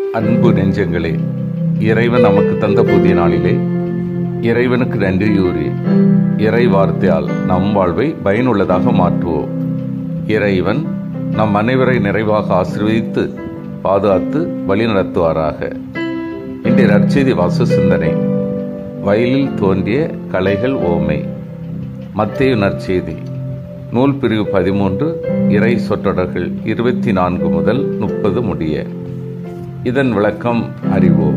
அன்பு நெஞ்சங்களே இறைவன் நமக்கு தந்த புதிய நாளிலே இறைவனுக்கு நன்றி கூறி இறை வார்த்தையால் நம் வாழ்வை பயனுள்ளதாக மாற்றுவோம் இறைவன் நம் அனைவரை நிறைவாக ஆசீர்வதித்து பாதுகாத்து வழிநடத்துவாராக இன்றைய நற்செய்தி வாச சிந்தனை வயலில் தோன்றிய கலைகள் ஓமை மத்தேயு நற்செய்தி நூல் பிரிவு பதிமூன்று இறை சொற்றொடர்கள் இருபத்தி நான்கு முதல் முப்பது முடிய இதன் விளக்கம் அறிவோம்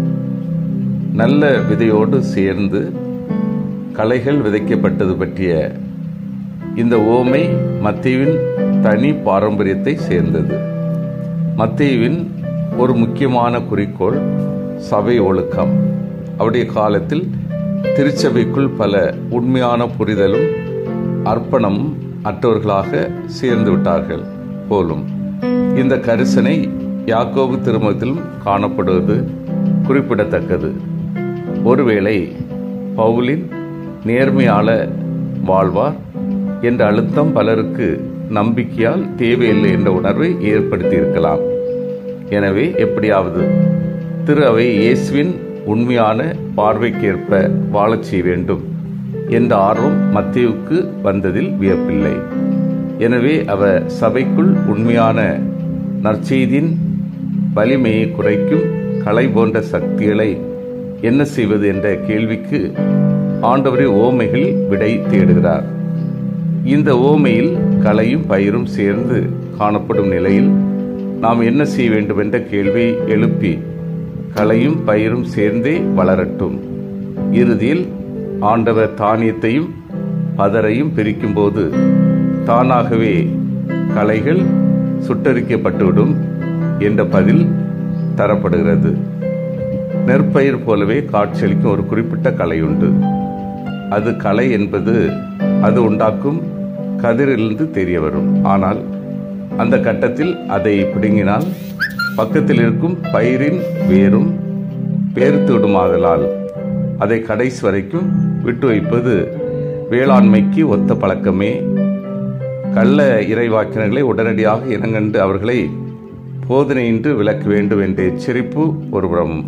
நல்ல விதையோடு சேர்ந்து களைகள் விதைக்கப்பட்டது பற்றிய இந்த ஓமை மத்தேயுவின் தனி பாரம்பரியத்தை சேர்ந்தது மத்தேயுவின் ஒரு முக்கியமான குறிக்கோள் சபை ஒழுக்கம் அவருடைய காலத்தில் திருச்சபைக்குள் பல உண்மையான புரிதலும் அர்ப்பணமும் அற்றவர்களாக சேர்ந்து விட்டார்கள் போலும் இந்த கரிசனை யாக்கோபு திருமணத்திலும் காணப்படுவது குறிப்பிடத்தக்கது ஒருவேளை பவுலின் நேர்மையால வாழ்வார் என்ற அழுத்தம் பலருக்கு நம்பிக்கையால் தேவையில்லை என்ற உணர்வை ஏற்படுத்தியிருக்கலாம் எனவே எப்படியாவது திரு அவை இயேசுவின் உண்மையான பார்வைக்கேற்ப வாழச் செய்ய வேண்டும் என்ற ஆர்வம் மத்தியுக்கு வந்ததில் வியப்பில்லை எனவே அவர் சபைக்குள் உண்மையான நற்செய்தியின் வலிமையை குறைக்கும் கலை போன்ற சக்திகளை என்ன செய்வது என்ற கேள்விக்கு ஆண்டவரை ஓமைகள் விடை தேடுகிறார் இந்த ஓமையில் கலையும் பயிரும் சேர்ந்து காணப்படும் நிலையில் நாம் என்ன செய்ய வேண்டும் என்ற கேள்வியை எழுப்பி கலையும் பயிரும் சேர்ந்தே வளரட்டும் இறுதியில் ஆண்டவர் தானியத்தையும் பதரையும் பிரிக்கும்போது தானாகவே கலைகள் சுட்டரிக்கப்பட்டுவிடும் என்ற பதில் தரப்படுகிறது நெற்பயிர் போலவே காட்சியளிக்கும் ஒரு குறிப்பிட்ட கலை உண்டு அது கலை என்பது அது உண்டாக்கும் கதிரிலிருந்து தெரிய வரும் ஆனால் அந்த கட்டத்தில் அதை பிடுங்கினால் பக்கத்தில் இருக்கும் பயிரின் வேரும் பேர்த்து விடுமாதலால் அதை கடைசி வரைக்கும் விட்டு வைப்பது வேளாண்மைக்கு ஒத்த பழக்கமே கள்ள இறைவாக்கினர்களை உடனடியாக இனங்கண்டு அவர்களை போதனையின்றி விளக்க வேண்டும் என்ற எச்சரிப்பு ஒருபுறம்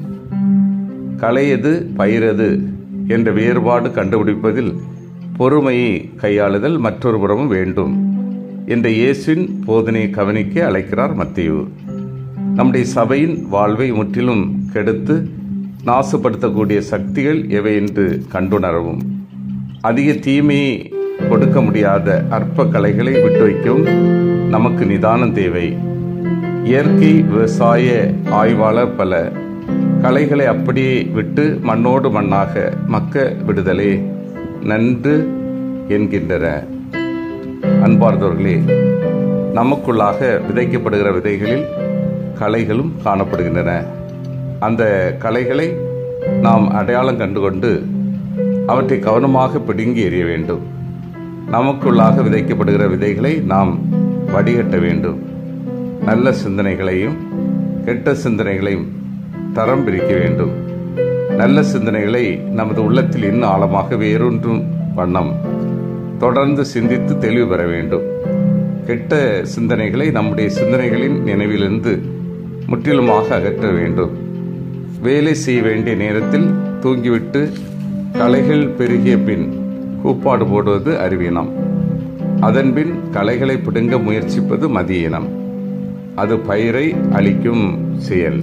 களையது பயிரது என்ற வேறுபாடு கண்டுபிடிப்பதில் பொறுமையை கையாளுதல் மற்றொரு புறமும் வேண்டும் என்ற இயேசுவின் போதனையை கவனிக்க அழைக்கிறார் மத்தியு நம்முடைய சபையின் வாழ்வை முற்றிலும் கெடுத்து நாசுப்படுத்தக்கூடிய சக்திகள் எவை என்று கண்டுணரவும் அதிக தீமையை கொடுக்க முடியாத அற்ப கலைகளை விட்டு வைக்கவும் நமக்கு நிதானம் தேவை இயற்கை விவசாய ஆய்வாளர் பல கலைகளை அப்படியே விட்டு மண்ணோடு மண்ணாக மக்க விடுதலே நன்று என்கின்றன அன்பார்ந்தவர்களே நமக்குள்ளாக விதைக்கப்படுகிற விதைகளில் கலைகளும் காணப்படுகின்றன அந்த கலைகளை நாம் அடையாளம் கண்டுகொண்டு அவற்றை கவனமாக பிடுங்கி எறிய வேண்டும் நமக்குள்ளாக விதைக்கப்படுகிற விதைகளை நாம் வடிகட்ட வேண்டும் நல்ல சிந்தனைகளையும் கெட்ட சிந்தனைகளையும் தரம் பிரிக்க வேண்டும் நல்ல சிந்தனைகளை நமது உள்ளத்தில் இன்னும் ஆழமாக வேரூன்றும் வண்ணம் தொடர்ந்து சிந்தித்து தெளிவு பெற வேண்டும் கெட்ட சிந்தனைகளை நம்முடைய சிந்தனைகளின் நினைவிலிருந்து முற்றிலுமாக அகற்ற வேண்டும் வேலை செய்ய வேண்டிய நேரத்தில் தூங்கிவிட்டு களைகள் பெருகிய பின் கூப்பாடு போடுவது அறிவீனம் அதன்பின் களைகளை பிடுங்க முயற்சிப்பது மதியினம் அது பயிரை அளிக்கும் செயல்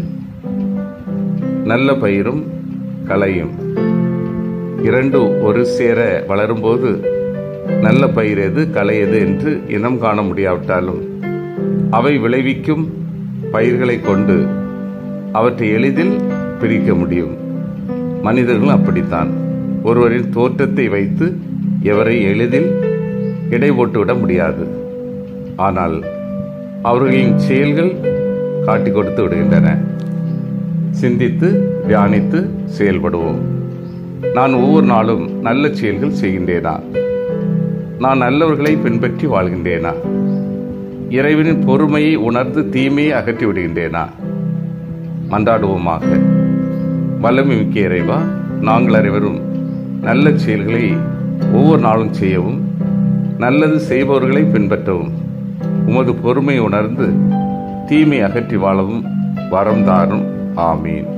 நல்ல பயிரும் களையும் இரண்டு ஒரு சேர வளரும்போது நல்ல பயிர் எது களை எது என்று இனம் காண முடியாவிட்டாலும் அவை விளைவிக்கும் பயிர்களை கொண்டு அவற்றை எளிதில் பிரிக்க முடியும் மனிதர்களும் அப்படித்தான் ஒருவரின் தோற்றத்தை வைத்து எவரை எளிதில் இடை போட்டுவிட முடியாது ஆனால் அவர்களின் செயல்கள் காட்டிக் கொடுத்து விடுகின்றன சிந்தித்து தியானித்து செயல்படுவோம் நான் ஒவ்வொரு நாளும் நல்ல செயல்கள் செய்கின்றேனா நான் நல்லவர்களை பின்பற்றி வாழ்கின்றேனா இறைவனின் பொறுமையை உணர்ந்து தீமையை அகற்றி விடுகின்றேனா மன்றாடுவோமாக வல்லமை மிக்க இறைவா நாங்கள் அனைவரும் நல்ல செயல்களை ஒவ்வொரு நாளும் செய்யவும் நல்லது செய்பவர்களை பின்பற்றவும் உமது பொறுமை உணர்ந்து தீமை அகற்றி வாழவும் வரம் தாரும் ஆமீன்